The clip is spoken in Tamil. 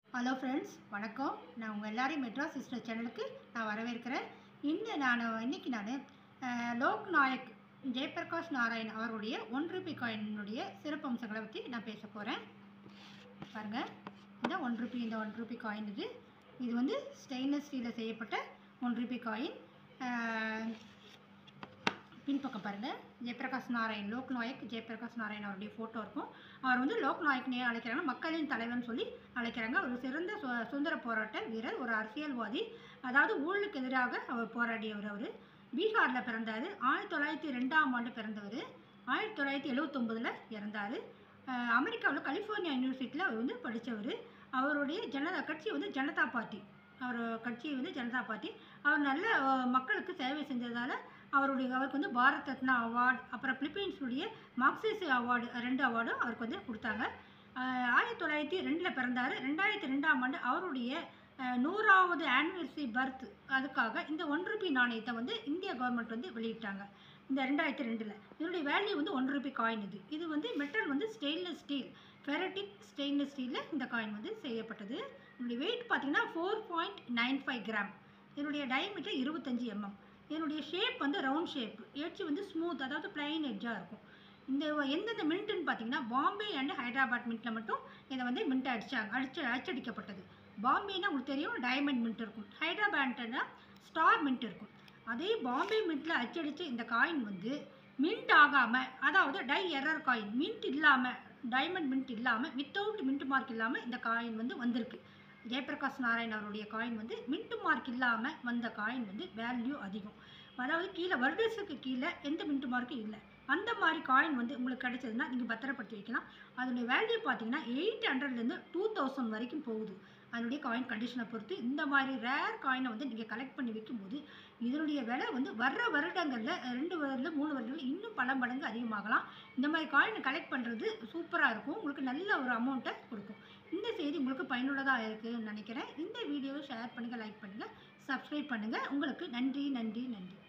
ஹலோ ஃப்ரெண்ட்ஸ் வணக்கம் நான் உங்கள் எல்லாரையும் மெட்ராஸ் சிஸ்டர் சேனலுக்கு நான் வரவேற்கிறேன் இந்த நான் இன்னைக்கு நான் லோக் நாயக் ஜெயபிரகாஷ் நாராயண் அவருடைய ஒன் ரூபி காயினுடைய சிறப்பம்சங்களை பற்றி நான் பேச போகிறேன் பாருங்கள் இந்த ஒன் ரூபி இந்த ஒன் ரூபி காயின் இது இது வந்து ஸ்டெயின்லெஸ் ஸ்டீலில் செய்யப்பட்ட ஒன் ரூபி காயின் பின்பக்கம் பாருங்கள் ஜெயபிரகாஷ் நாராயண் லோக் நாயக் ஜெயபிரகாஷ் நாராயண் அவருடைய ஃபோட்டோ இருக்கும் அவர் வந்து லோக் நாயக்னே அழைக்கிறாங்க மக்களின் தலைவன் சொல்லி அழைக்கிறாங்க ஒரு சிறந்த சு- சுதந்திர போராட்ட வீரர் ஒரு அரசியல்வாதி அதாவது ஊழலுக்கு எதிராக அவர் போராடியவர் அவர் பீகாரில் பிறந்தார் ஆயிரத்தி தொள்ளாயிரத்தி ரெண்டாம் ஆண்டு பிறந்தவர் ஆயிரத்தி தொள்ளாயிரத்தி எழுவத்தொம்பதில் இறந்தார் அமெரிக்காவில் கலிஃபோர்னியா யூனிவர்சிட்டியில் அவர் வந்து படித்தவர் அவருடைய ஜனதா கட்சி வந்து ஜனதா பார்ட்டி அவர் கட்சி வந்து ஜனதா பார்ட்டி அவர் நல்ல அஹ், மக்களுக்கு சேவை செஞ்சதால் அவருடைய அவருக்கு வந்து பாரத் ரத்னா அவார்டு அப்புறம் பிலிப்பீன்ஸுடைய மார்க்சிஸ் அவார்டு ரெண்டு அவார்டும் அவருக்கு வந்து கொடுத்தாங்க ஆஹ் ஆயிரத்தி தொள்ளாயிரத்தி ரெண்டில் பிறந்தார் ரெண்டாயிரத்தி ரெண்டாம் ஆண்டு அவருடைய ஆஹ் நூறாவது ஆனிவர்சரி பர்த் அதுக்காக இந்த ஒன் ரூபி நாணயத்தை வந்து இந்திய கவர்மெண்ட் வந்து வெளியிட்டாங்க இந்த ரெண்டாயிரத்தி ரெண்டில் இதனுடைய வேல்யூ வந்து ஒன் ரூபி காயின் இது இது வந்து மெட்டல் வந்து ஸ்டெயின்லெஸ் ஸ்டீல் ஃபெரட்டிக் ஸ்டெயின்லெஸ் ஸ்டீலில் இந்த காயின் வந்து செய்யப்பட்டது இதனுடைய வெயிட் பார்த்தீங்கன்னா four point nine five gram இதனுடைய டயமீட்டர் இருபத்தஞ்சி எம்எம் இதனுடைய ஷேப் வந்து ரவுண்ட் ஷேப் எட்ஜ் வந்து ஸ்மூத் அதாவது பிளைன் எட்ஜாக இருக்கும் இந்த எந்தெந்த மின்ட்டுன்னு பார்த்தீங்கன்னா பாம்பே அண்ட் ஹைதராபாத் மின்ட்டில் மட்டும் இதை வந்து மின்ட் அடிச்சாங்க அடிச்சு அச்சடிக்கப்பட்டது பாம்பேனா உங்களுக்கு தெரியும் டைமண்ட் மின்ட் இருக்கும் ஹைதராபாத்னா ஸ்டார் மின்ட் இருக்கும் அதே பாம்பே மின்ட்டில் அச்சடித்த இந்த காயின் வந்து மின்ட் ஆகாமல் அதாவது டை எரர் காயின் மின்ட் இல்லாமல் டைமண்ட் மின்ட் இல்லாமல் வித்தவுட் மின்ட் மார்க் இல்லாமல் இந்த காயின் வந்து வந்திருக்கு ஜெயபிரகாஷ் நாராயண் அவருடைய காயின் வந்து மின்ட் மார்க் இல்லாமல் வந்த காயின் வந்து வேல்யூ அதிகம் அதாவது கீழே வருடத்துக்கு கீழே எந்த மின்ட் மார்க்கும் இல்லை அந்த மாதிரி காயின் வந்து உங்களுக்கு கிடைச்சதுன்னா நீங்கள் பத்திரப்படுத்தி வைக்கலாம் அதனுடைய வேல்யூ பார்த்தீங்கன்னா எயிட் ஹண்ட்ரட்லேருந்து டூ தௌசண்ட் வரைக்கும் போகுது அதனுடைய காயின் கண்டிஷனை பொறுத்து இந்த மாதிரி ரேர் காயினை வந்து நீங்கள் கலெக்ட் பண்ணி வைக்கும்போது இதனுடைய விலை வந்து வர்ற வருடங்களில் ரெண்டு வருடம் மூணு வருடங்கள் இன்னும் பல மடங்கு அதிகமாகலாம் இந்த மாதிரி காயினை கலெக்ட் பண்ணுறது சூப்பராக இருக்கும் உங்களுக்கு நல்ல ஒரு அமௌண்ட்டை கொடுக்கும் இந்த செய்தி உங்களுக்கு பயனுள்ளதாக இருக்குன்னு நினைக்கிறேன் இந்த வீடியோவை ஷேர் பண்ணுங்கள் லைக் பண்ணுங்கள் சப்ஸ்கிரைப் பண்ணுங்கள் உங்களுக்கு நன்றி நன்றி நன்றி